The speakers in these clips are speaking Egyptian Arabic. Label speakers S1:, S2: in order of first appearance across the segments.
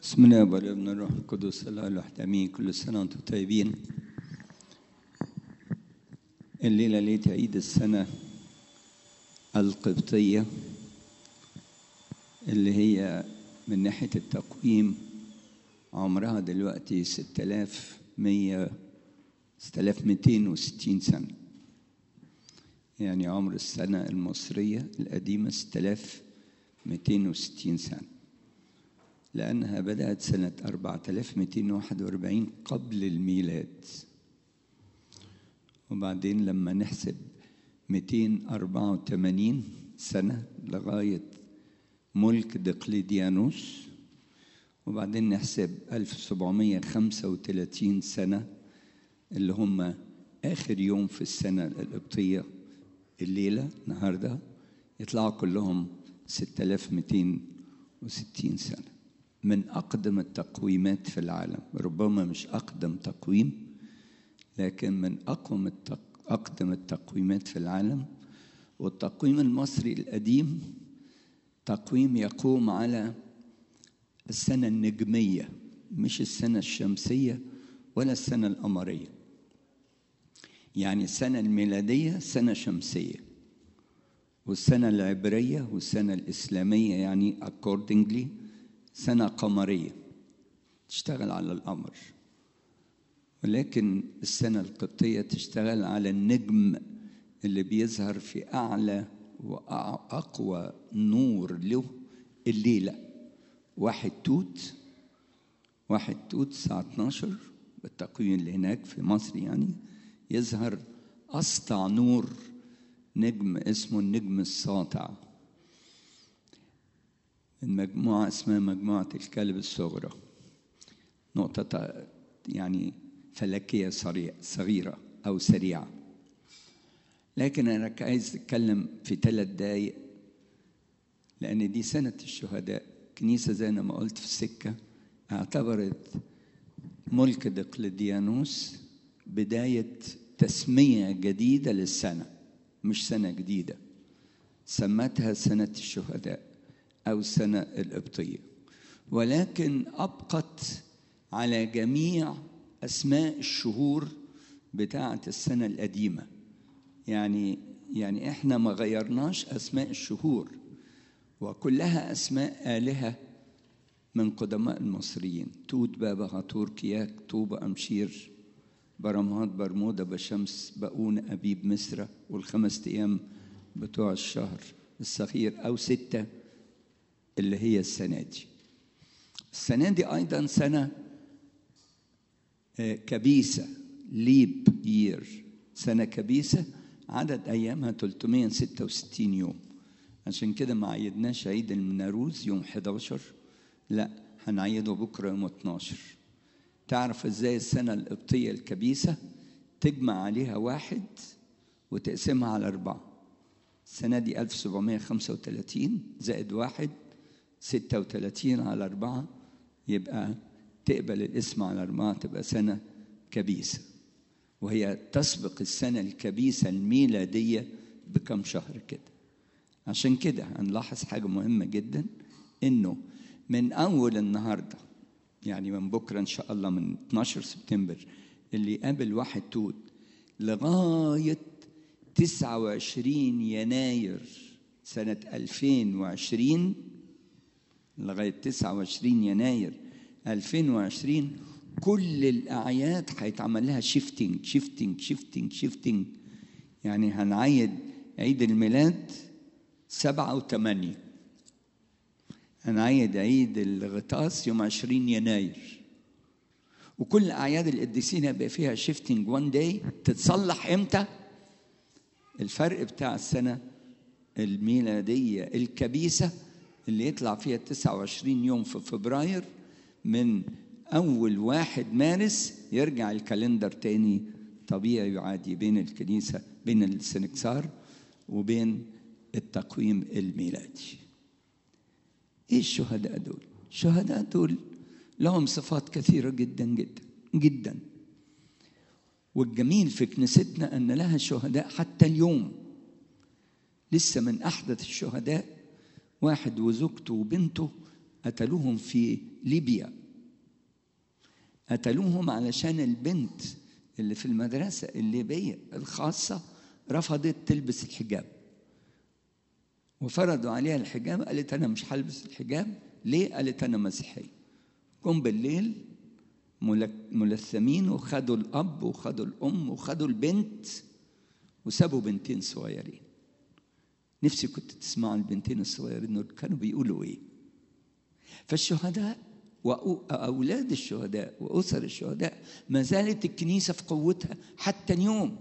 S1: بسم الله والابن الروح القدس الله الواحد امين كل سنه وانتم طيبين الليله ليله عيد السنه القبطيه اللي هي من ناحيه التقويم عمرها دلوقتي 6100 6260 سنه يعني عمر السنه المصريه القديمه 6260 سنه لأنها بدأت سنة 4241 قبل الميلاد وبعدين لما نحسب 284 سنة لغاية ملك دقليديانوس وبعدين نحسب 1735 سنة اللي هم آخر يوم في السنة القبطية الليلة النهاردة يطلعوا كلهم 6260 سنة من أقدم التقويمات في العالم ربما مش أقدم تقويم لكن من أقوم التق... أقدم التقويمات في العالم والتقويم المصري القديم تقويم يقوم على السنة النجمية مش السنة الشمسية ولا السنة القمرية يعني السنة الميلادية سنة شمسية والسنة العبرية والسنة الإسلامية يعني accordingly سنة قمرية تشتغل على القمر ولكن السنة القبطية تشتغل على النجم اللي بيظهر في أعلى وأقوى نور له الليلة واحد توت واحد توت الساعة 12 بالتقويم اللي هناك في مصر يعني يظهر أسطع نور نجم اسمه النجم الساطع المجموعة اسمها مجموعة الكلب الصغرى نقطة يعني فلكية صغيرة أو سريعة لكن أنا عايز أتكلم في ثلاث دقايق لأن دي سنة الشهداء كنيسة زي ما قلت في السكة اعتبرت ملك دقلديانوس بداية تسمية جديدة للسنة مش سنة جديدة سمتها سنة الشهداء أو السنة القبطية ولكن أبقت على جميع أسماء الشهور بتاعة السنة القديمة يعني يعني إحنا ما غيرناش أسماء الشهور وكلها أسماء آلهة من قدماء المصريين توت بابا غطور كياك طوبة أمشير برمهات برمودا بشمس بقون أبيب مصر والخمس أيام بتوع الشهر الصغير أو ستة اللي هي السنة دي السنة دي أيضا سنة كبيسة ليب يير سنة كبيسة عدد أيامها 366 يوم عشان كده ما عيدناش عيد الناروز يوم 11 لا هنعيده بكرة يوم 12 تعرف ازاي السنة القبطية الكبيسة تجمع عليها واحد وتقسمها على أربعة السنة دي 1735 زائد واحد 36 على أربعة يبقى تقبل الاسم على أربعة تبقى سنة كبيسة وهي تسبق السنة الكبيسة الميلادية بكم شهر كده عشان كده هنلاحظ حاجة مهمة جدا إنه من أول النهاردة يعني من بكرة إن شاء الله من 12 سبتمبر اللي قابل واحد توت لغاية 29 يناير سنة 2020 لغاية 29 يناير 2020 كل الأعياد هيتعمل لها شيفتنج شيفتنج شيفتنج شيفتنج يعني هنعيد عيد الميلاد سبعة وثمانية هنعيد عيد الغطاس يوم 20 يناير وكل أعياد القديسين هيبقى فيها شيفتنج وان داي تتصلح إمتى؟ الفرق بتاع السنة الميلادية الكبيسة اللي يطلع فيها 29 يوم في فبراير من أول واحد مارس يرجع الكالندر تاني طبيعي يعادي بين الكنيسة بين السنكسار وبين التقويم الميلادي ايه الشهداء دول الشهداء دول لهم صفات كثيرة جدا جدا جدا والجميل في كنيستنا أن لها شهداء حتى اليوم لسه من أحدث الشهداء واحد وزوجته وبنته قتلوهم في ليبيا قتلوهم علشان البنت اللي في المدرسة الليبية الخاصة رفضت تلبس الحجاب وفرضوا عليها الحجاب قالت أنا مش هلبس الحجاب ليه؟ قالت أنا مسيحية جم بالليل ملثمين وخدوا الأب وخدوا الأم وخدوا البنت وسابوا بنتين صغيرين نفسي كنت تسمعوا البنتين الصغيرين دول كانوا بيقولوا ايه فالشهداء وأولاد الشهداء وأسر الشهداء ما زالت الكنيسة في قوتها حتى اليوم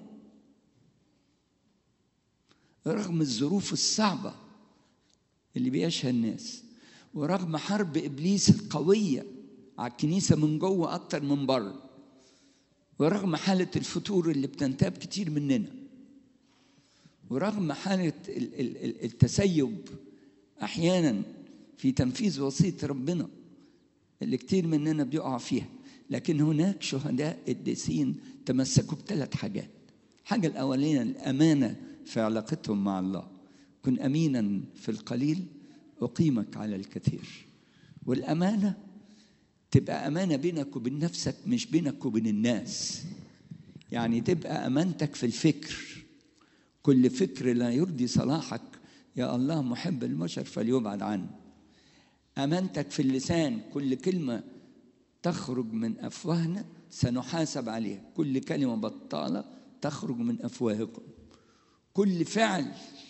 S1: رغم الظروف الصعبة اللي بيعيشها الناس ورغم حرب إبليس القوية على الكنيسة من جوه أكتر من بره ورغم حالة الفتور اللي بتنتاب كتير مننا ورغم حالة التسيب أحيانا في تنفيذ وصية ربنا اللي كتير مننا بيقع فيها لكن هناك شهداء قديسين تمسكوا بثلاث حاجات الحاجة الأولانية الأمانة في علاقتهم مع الله كن أمينا في القليل أقيمك على الكثير والأمانة تبقى أمانة بينك وبين نفسك مش بينك وبين الناس يعني تبقى أمانتك في الفكر كل فكر لا يرضي صلاحك يا الله محب البشر فليبعد عنه امانتك في اللسان كل كلمه تخرج من افواهنا سنحاسب عليها كل كلمه بطاله تخرج من افواهكم كل فعل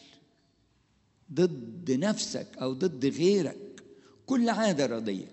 S1: ضد نفسك او ضد غيرك كل عاده رديه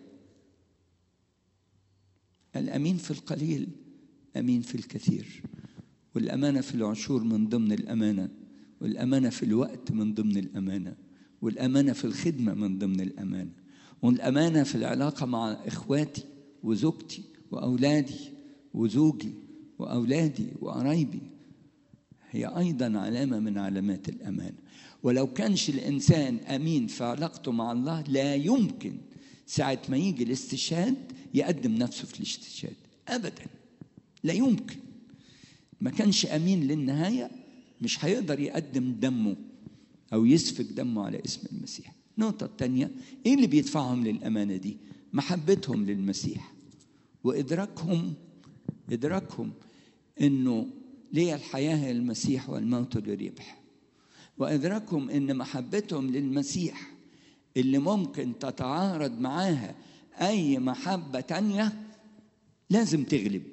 S1: الامين في القليل امين في الكثير والامانه في العشور من ضمن الامانه والامانه في الوقت من ضمن الامانه والامانه في الخدمه من ضمن الامانه والامانه في العلاقه مع اخواتي وزوجتي واولادي وزوجي واولادي وقرايبي هي ايضا علامه من علامات الامانه ولو كانش الانسان امين في علاقته مع الله لا يمكن ساعه ما يجي الاستشهاد يقدم نفسه في الاستشهاد ابدا لا يمكن ما كانش امين للنهايه مش هيقدر يقدم دمه او يسفك دمه على اسم المسيح النقطه الثانيه ايه اللي بيدفعهم للامانه دي محبتهم للمسيح وادراكهم ادراكهم انه ليه الحياه هي المسيح والموت للربح وادراكهم ان محبتهم للمسيح اللي ممكن تتعارض معاها اي محبه تانيه لازم تغلب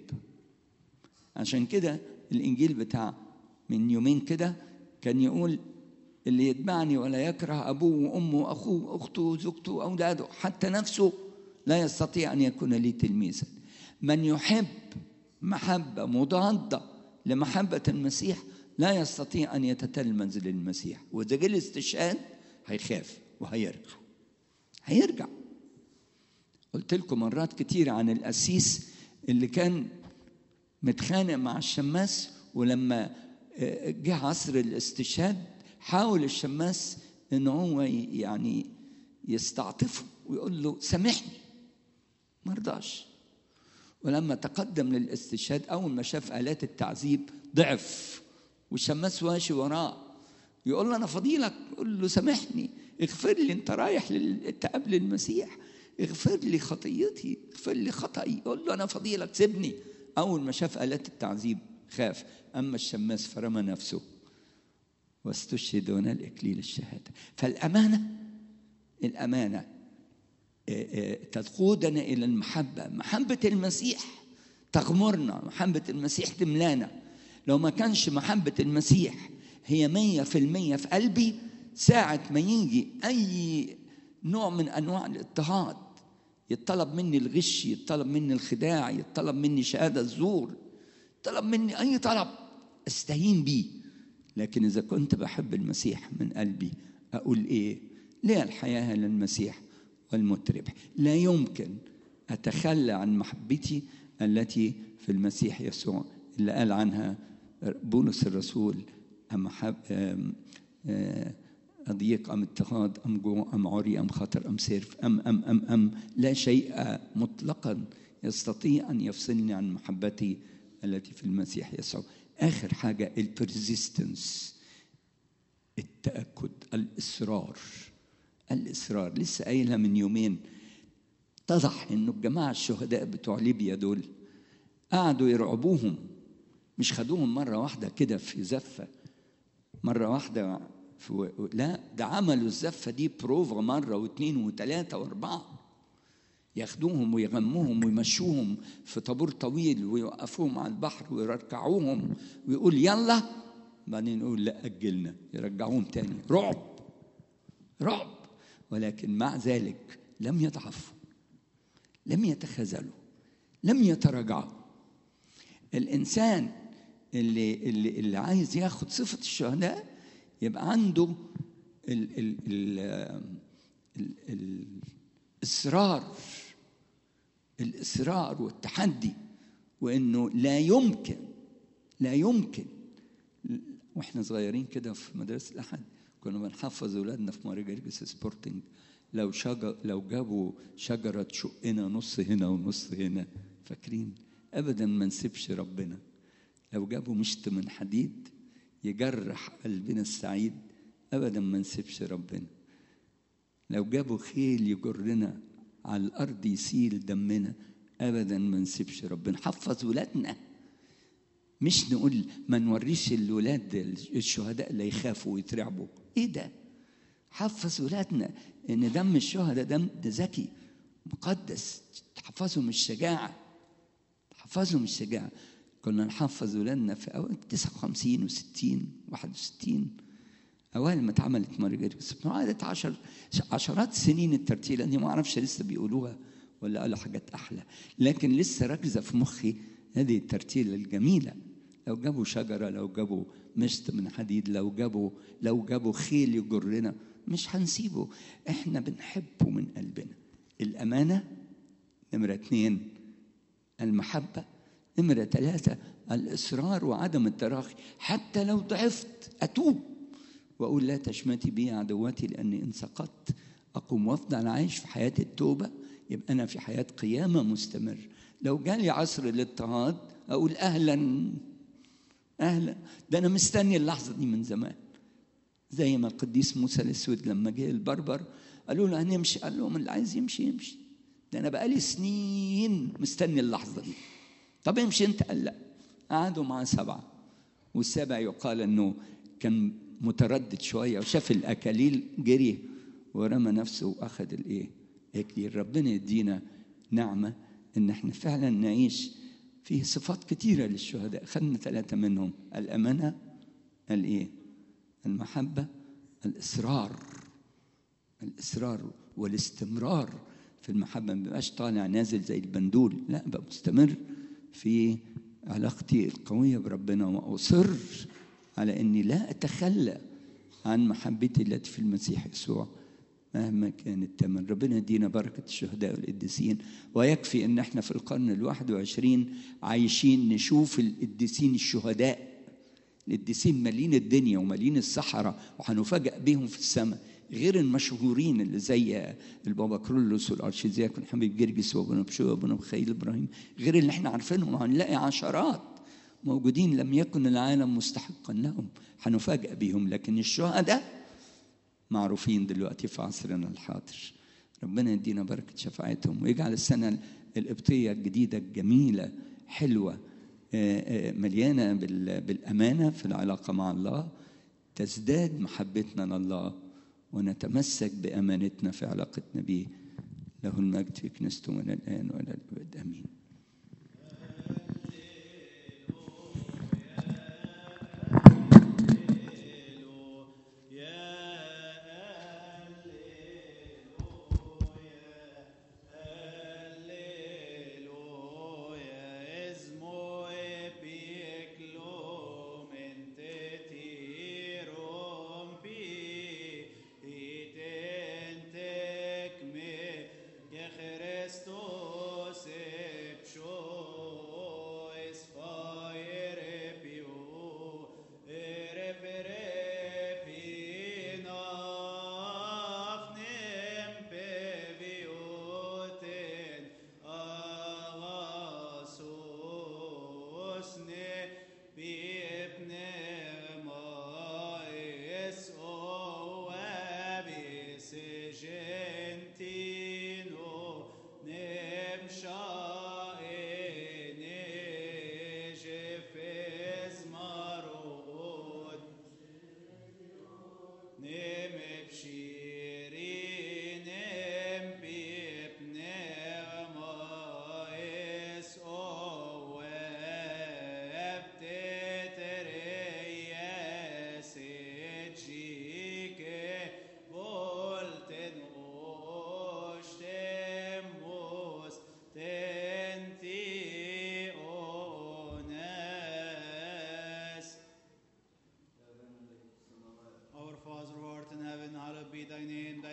S1: عشان كده الانجيل بتاع من يومين كده كان يقول اللي يتبعني ولا يكره ابوه وامه واخوه واخته وزوجته واولاده حتى نفسه لا يستطيع ان يكون لي تلميذا من يحب محبه مضاده لمحبه المسيح لا يستطيع ان يتتلمذ للمسيح واذا جه الاستشهاد هيخاف وهيرجع هيرجع قلت لكم مرات كتير عن القسيس اللي كان متخانق مع الشماس ولما جه عصر الاستشهاد حاول الشماس ان هو يعني يستعطفه ويقول له سامحني ما رضاش ولما تقدم للاستشهاد اول ما شاف الات التعذيب ضعف والشماس ماشي وراه يقول له انا فضيلك يقول له سامحني اغفر لي انت رايح تقابل المسيح اغفر لي خطيتي اغفر لي خطأي يقول له انا فضيلك سيبني اول ما شاف الات التعذيب خاف اما الشماس فرمى نفسه واستشهد ونال اكليل الشهاده فالامانه الامانه تقودنا الى المحبه محبه المسيح تغمرنا محبه المسيح تملانا لو ما كانش محبه المسيح هي مية في المية في قلبي ساعة ما يجي أي نوع من أنواع الاضطهاد يطلب مني الغش يطلب مني الخداع يطلب مني شهادة الزور طلب مني أي طلب أستهين بيه لكن إذا كنت بحب المسيح من قلبي أقول إيه ليه الحياة للمسيح والموت ربح لا يمكن أتخلى عن محبتي التي في المسيح يسوع اللي قال عنها بولس الرسول أم حب أم أضيق أم اضطهاد أم جوع أم عري أم خطر أم سيرف أم أم أم أم لا شيء مطلقا يستطيع أن يفصلني عن محبتي التي في المسيح يسوع آخر حاجة البرزيستنس التأكد الإصرار الإصرار لسه قايلها من يومين اتضح انه الجماعه الشهداء بتوع ليبيا دول قعدوا يرعبوهم مش خدوهم مره واحده كده في زفه مره واحده في لا ده عملوا الزفه دي بروفا مره واثنين وثلاثه واربعه ياخدوهم ويغموهم ويمشوهم في طابور طويل ويوقفوهم على البحر ويركعوهم ويقول يلا بعدين يقول لا اجلنا يرجعوهم تاني رعب رعب ولكن مع ذلك لم يضعفوا لم يتخاذلوا لم يتراجعوا الانسان اللي اللي اللي عايز ياخد صفه الشهداء يبقى عنده ال ال ال ال ال الاصرار الاصرار والتحدي وانه لا يمكن لا يمكن واحنا صغيرين كده في مدرسه الاحد كنا بنحفظ اولادنا في مارجريجس سبورتنج لو شجر لو جابوا شجره تشقنا نص هنا ونص هنا فاكرين ابدا ما نسيبش ربنا لو جابوا مشط من حديد يجرح قلبنا السعيد ابدا ما نسيبش ربنا لو جابوا خيل يجرنا على الارض يسيل دمنا ابدا ما نسيبش ربنا حفظ ولادنا مش نقول ما نوريش الولاد الشهداء اللي يخافوا ويترعبوا ايه ده حفظ ولادنا ان دم الشهداء دم ده ذكي مقدس تحفظهم الشجاعه تحفظهم الشجاعه كنا نحفظ ولادنا في أوائل 59 و60 61 أوائل ما اتعملت مارجريت قعدت عشر عشرات سنين الترتيلة دي ما أعرفش لسه بيقولوها ولا قالوا حاجات أحلى لكن لسه راكزة في مخي هذه الترتيلة الجميلة لو جابوا شجرة لو جابوا مشط من حديد لو جابوا لو جابوا خيل يجرنا مش هنسيبه احنا بنحبه من قلبنا الأمانة نمرة اتنين المحبة نمرة ثلاثة الإصرار وعدم التراخي حتى لو ضعفت أتوب وأقول لا تشمتي بي عدوتي لأني إن سقطت أقوم وأفضل عايش في حياة التوبة يبقى أنا في حياة قيامة مستمر لو جالي عصر الاضطهاد أقول أهلا أهلا ده أنا مستني اللحظة دي من زمان زي ما القديس موسى الأسود لما جه البربر قالوا له هنمشي قال لهم اللي عايز يمشي يمشي ده أنا بقالي سنين مستني اللحظة دي طب امشي انت قال لا قعدوا معاه سبعه والسابع يقال انه كان متردد شويه وشاف الاكاليل جري ورمى نفسه واخذ الايه؟ اكليل ربنا يدينا نعمه ان احنا فعلا نعيش فيه صفات كتيره للشهداء خدنا ثلاثه منهم الامانه الايه؟ المحبه الاصرار الاصرار والاستمرار في المحبه ما بيبقاش طالع نازل زي البندول لا بقى مستمر في علاقتي القوية بربنا وأصر على أني لا أتخلى عن محبتي التي في المسيح يسوع مهما كان الثمن ربنا يدينا بركة الشهداء والقديسين ويكفي أن احنا في القرن الواحد وعشرين عايشين نشوف القديسين الشهداء القديسين مالين الدنيا ومالين الصحراء وهنفاجأ بيهم في السماء غير المشهورين اللي زي البابا كرولوس والارشيدياكون حبيب جرجس وابونا بشوي وابونا مخيل ابراهيم غير اللي احنا عارفينهم هنلاقي عشرات موجودين لم يكن العالم مستحقا لهم هنفاجئ بيهم لكن الشهداء معروفين دلوقتي في عصرنا الحاضر ربنا يدينا بركة شفاعتهم ويجعل السنة القبطية الجديدة الجميلة حلوة مليانة بالأمانة في العلاقة مع الله تزداد محبتنا لله ونتمسك بأمانتنا في علاقتنا به له المجد في كنيسته من الآن وإلى الأبد آمين
S2: Christus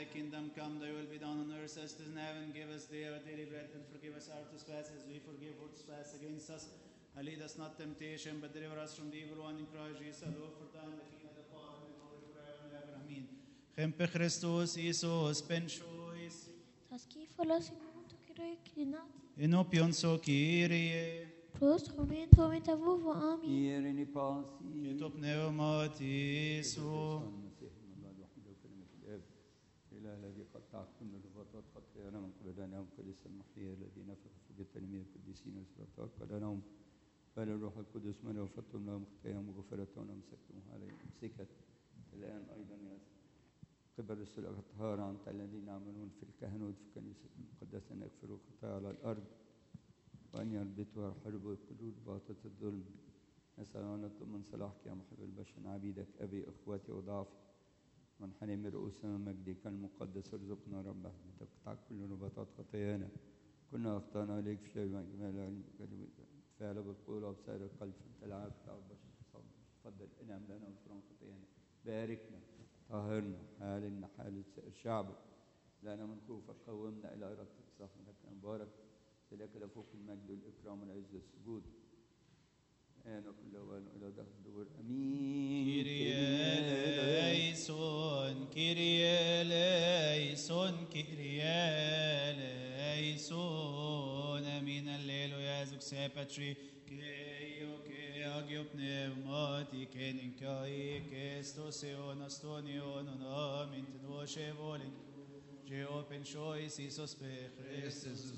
S2: thy kingdom come, thy will be done on earth as it is in heaven. Give us day our daily bread and forgive us our trespasses as we forgive who trespass against us. And lead us not temptation, but deliver us from the evil one in Christ Jesus. Lord, for thine the kingdom, the power, and the glory forever and ever. Amen. Gempe Christus, Isus, pensiois.
S3: Taskifolos in monto krinati.
S2: Inopion so Kyrie.
S3: Prost moment moment avuvo ami.
S1: إيرني باسي
S2: Et pneumatisu.
S1: المسيح من الله الوحيد وكلمة الآب الإله الذي قطع كل الرباطات خطايانا من قبلنا وقدس المحيي الذي نفخ في التلاميذ القديسين والسلاطات قدناهم بل الروح القدس من وفتم لهم خطاياهم وغفرتهم ومسكتموها عليهم مسكت الآن أيضا يا قبل السلوك الطهارة أنت الذين يعملون في الكهنوت في كنيسة المقدسة أن يغفروا خطايا على الأرض وأن يربطوا ويحاربوا كل باطة الظلم نسأل أن نطلب من صلاحك يا محب البشر عبيدك أبي إخوتي وضعفي منحني من رؤوسنا مجدك المقدس ارزقنا رب تقطع كل رباطات خطايانا كنا أخطأنا إليك في شيء من جمال علمك فعل بالقول وبسائر القلب فأنت العاب تعب بشر صبر تفضل انعم لنا وفران خطايانا باركنا طهرنا حالنا حال سائر شعبك لنا من خوفك قومنا إلى إرادتك صاحبك مبارك لك لفوق المجد والإكرام والعز والسجود الآن وكل أوان إلى دهر الدور أمين
S2: Kyrie eleison, Kyrie eleison, Kyrie eleison. Amin. Alleluia. Zug se patri. Keio ke agio pneumati kenin kai kestos eon astonion on amin ten voshe volin. Je open choice Isos pe Christus.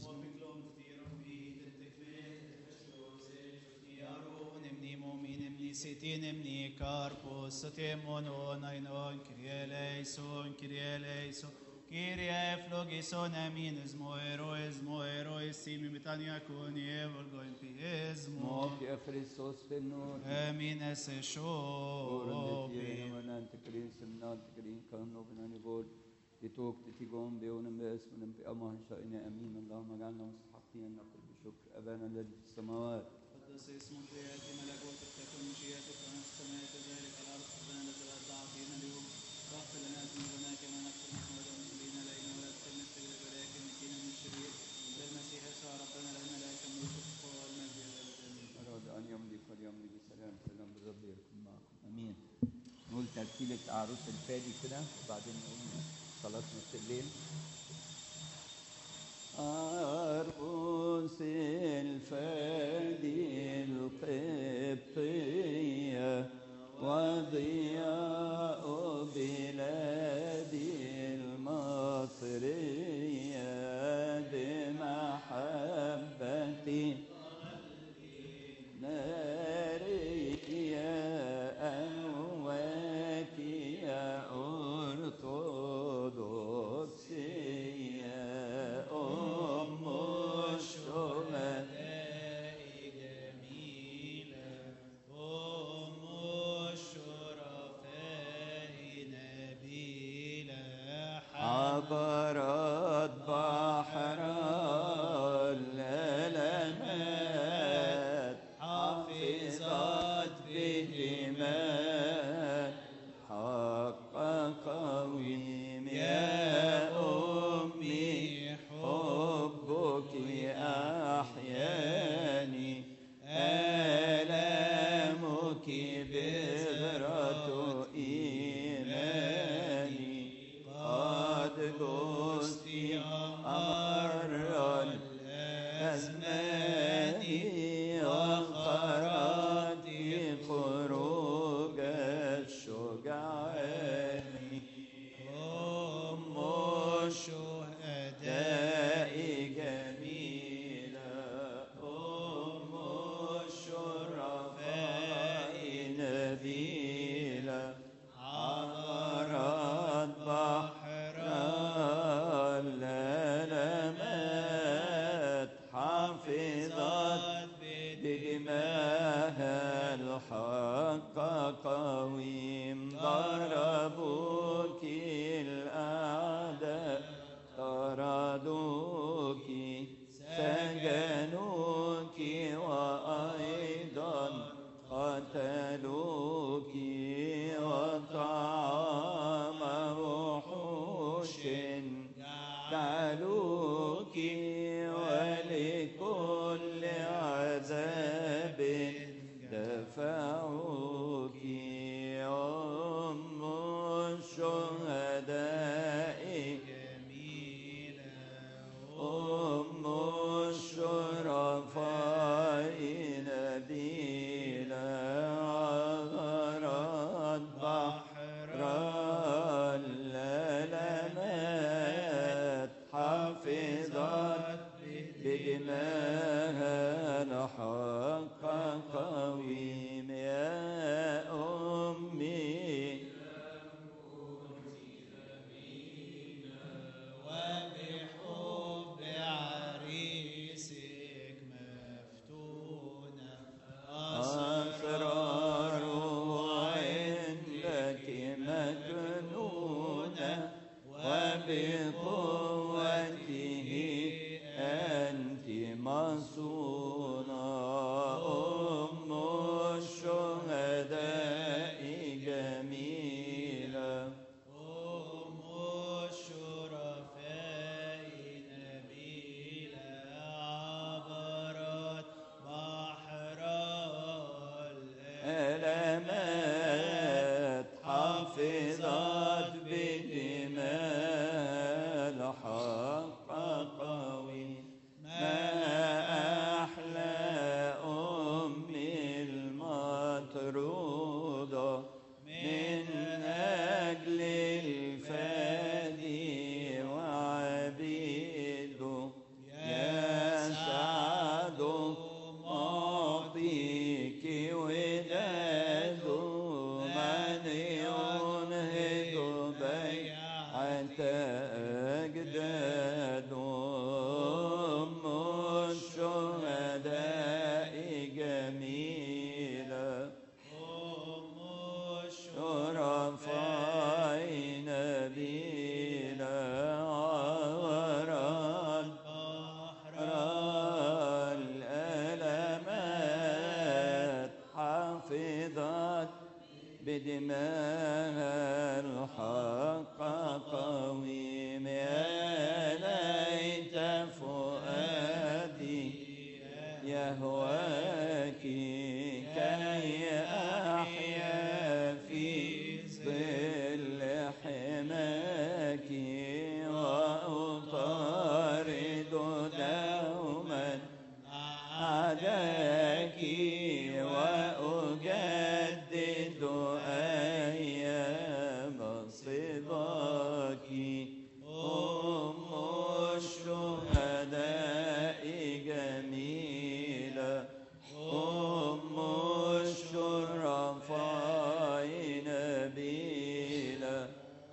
S2: Iaron emni momin emni sitin emni karpos satemonon ainon kyrie eleison kyrie eleison kyrie flogison amin esmo ero esmo ero esimi mitania kuni evolgoin pi esmo
S1: موك يا خريستوس بالنور
S2: amin es
S1: Ordet
S2: shobi
S1: genom en antikrin semnat krin kan och benani vår لتوك تتيقون بيون باسم بأمه شأن أمين اللهم اجعلنا مستحقين أن نقول بشكر أبانا الذي في السماوات
S2: قدس اسمك ليأتي ملكوتك تكن مشيئتك كما في السماء كذلك على الأرض خبزنا الذي لا تعطينا اليوم واغفر لنا ذنوبنا كما نغفر نحن أيضا المسلمين إلينا ولا تكلنا في تجربة ولكن نجينا من الشرير بالمسيح يسوع ربنا لنا الملائكة الملك والقوة والمجد إلى الأبد آمين.
S1: أراد أن يملك فليملك بسلام سلام بالرب يكون معكم أمين نقول ترتيلة عروس الفادي كده وبعدين نقول صلاة نص الليل عروس الفادي القبطية وضياء بلادي المصرية بمحبتي نارية أهواك يا أرثوذكسية أم الشهداء
S2: جميلة أم الشرفاء نبيلة
S1: عبرت بحر الألمات حفظت بهما حق قويم يا أمي حبك أحياني آلامك بذرة إيماني قد جزت أمر الأزمان وخرجت خروج الشجعان أم الشهداء جميلة أم الشرفاء نبيلة عبرت بحر الألمات حفظت بدماها الحق قويم يا أمي
S2: وبحب عريسك مفتونة
S1: أسرار عندك مكنونة وبقوته أنت مصونة أم الشهداء جميلة
S2: أم الشرفاء نبيلة عبرت بحر
S1: ألمات حافظت بدماء الحق قوي ما أحلى أمي المطرودة من أجل الفادي وعبيده يا سعد معطيك وداد من ينهض بيعة أجداد أم الشهداء جميلة
S2: أم
S1: شرفاء نبيلة عورت بحر الألمات حافظت بدماء الحق قويم يا ليت فؤادي يهواك كي أحيا في ظل حماك وأطارد دوما أعداك وأجدد أيام صباك أم الشهداء جميلة أم الشرفاء نبيلة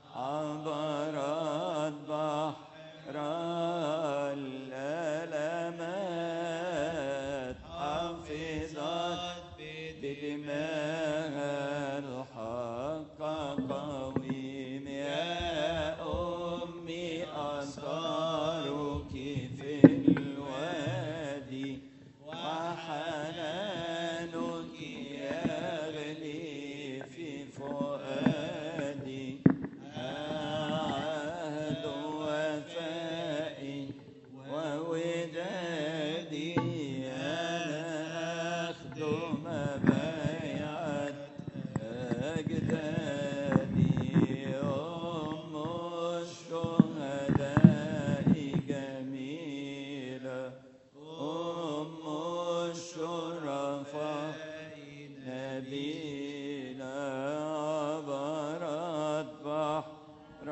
S1: عبرت بحر الألمات حفظت بدماء الحق قويم يا أمي أثارك في الوادي وحنانك يغلي في فؤادي عهد وفائي وودادي أنا أخدم بيعة أجدادي أم الشهداء جميلة أم الشرفاء نبيلة عبرت بحر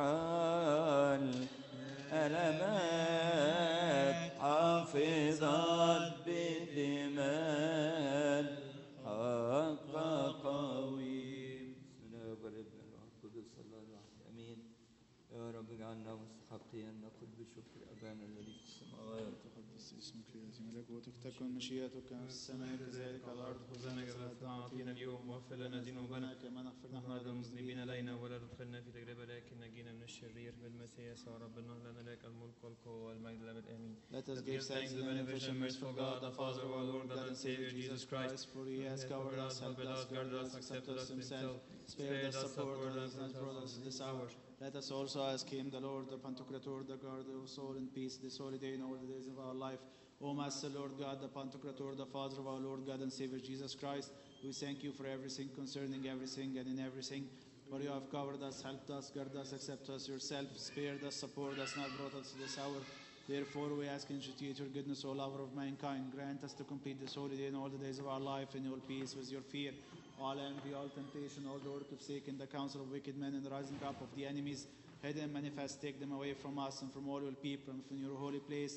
S1: الألمات حافظت بدماء الحق قويم بسم الله والابن والروح القدس الله الواحد امين يا رب اجعلنا مستحقين ان نقول بشكر ابانا الذي في السماوات
S2: تقدس اسمك ليأتي ملكوتك تكن مشيئتك كما في السماء كذلك على الأرض خذنا جزاء أعطينا اليوم واغفر لنا ذنوبنا كما نغفر نحن أيضا المذنبين إلينا ولا تدخلنا في تجربة لكن نجينا من الشرير بالمسيح يسوع ربنا لنا لك الملك والقوة والمجد للأبد آمين
S4: Let us give thanks to the beneficent merciful God, the Father of our Lord, God and Savior Jesus Christ,
S2: for He has covered us, helped us, guarded us, accepted us Himself, spared us, supported us, and brought us to this hour. Let us also ask Him, the Lord, the Pantocrator, the guard of soul and peace, this holy day and all the days of our life. O Master, Lord God, the Pantocrator, the Father of our Lord God and Savior Jesus Christ, we thank you for everything concerning everything and in everything. For you have covered us, helped us, guarded us, accepted us yourself, spared us, supported us, not brought us to this hour. Therefore, we ask and entreat your goodness, O lover of mankind. Grant us to complete this holy day and all the days of our life in your peace with your fear. All envy, all temptation, all the work of Satan, the counsel of wicked men, and the rising up of the enemies, hidden, manifest, take them away from us and from all your people and from your holy place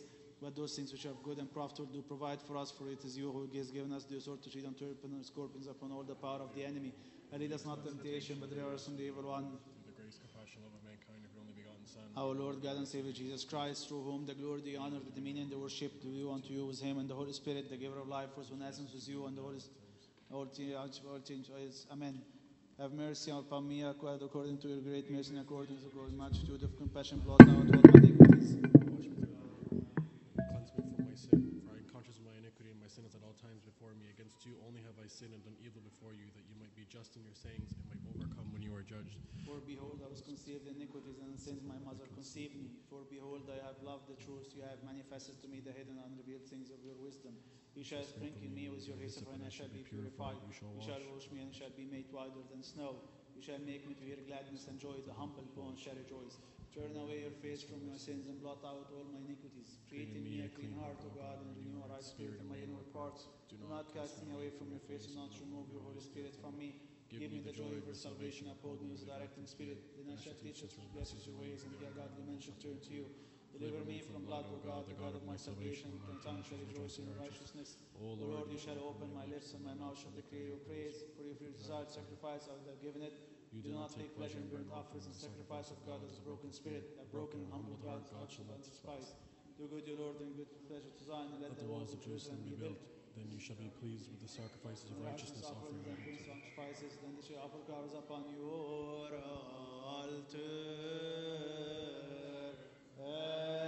S2: But those things which are good and profitable do provide for us, for it is you who has given us the sword to tread on serpents and scorpions upon all the power of the enemy. And lead us not to temptation, but deliver us from the evil one.
S5: through the grace, compassion, love of mankind, of your only begotten Son,
S2: Our Lord God and Savior Jesus Christ, through whom the glory, the honor, the dominion, the worship do you unto you with him and the Holy Spirit, the giver of life, first one essence with you and the Holy all things, all things, Amen. Have mercy upon me, acquired according to your great mercy and according to God's multitude of compassion, blot out all my iniquities.
S5: wash me thoroughly, cleanse me from my sin. For I am conscious of my iniquity and my sin is at all times before me. Against you only have I sinned and done evil before you, that you might be just in your sayings and might overcome when you are judged.
S2: For behold, I was conceived in iniquities, and in sins my mother conceived me. For behold, I have loved the truth. You have manifested to me the hidden and unrevealed things of your wisdom. You shall sprinkle me with your hyssop, and I shall be purified. You shall wash me, and shall be made whiter than snow. You shall make me to hear gladness and joy. The humble bones shall rejoice. Turn away your face from your sins and blot out all my iniquities. Create in me a clean heart, O God, and renew a right spirit in my inward parts. Do not cast me away from your face, and not remove your Holy Spirit from me. Give me the joy of your salvation, uphold me with a directing spirit. Then I shall teach us to bless your ways, and the godly men shall turn to you. Deliver me from blood, O God, the God of my salvation. My tongue shall rejoice in your righteousness. O Lord, you shall open my lips, and my mouth shall declare your praise. For if you desired sacrifice, I would have given it. You do not take pleasure in burnt offerings and sacrifice of God as a broken spirit. A broken and humble God, God shall not despise. Do good, O Lord, and good pleasure to Zion, and let
S5: Let
S2: the
S5: the walls of Jerusalem be built. Then you shall be pleased with the sacrifices of righteousness offered
S2: offerings and
S5: unto
S2: peace
S5: you.
S2: sacrifices, then they shall offer flowers upon your altar.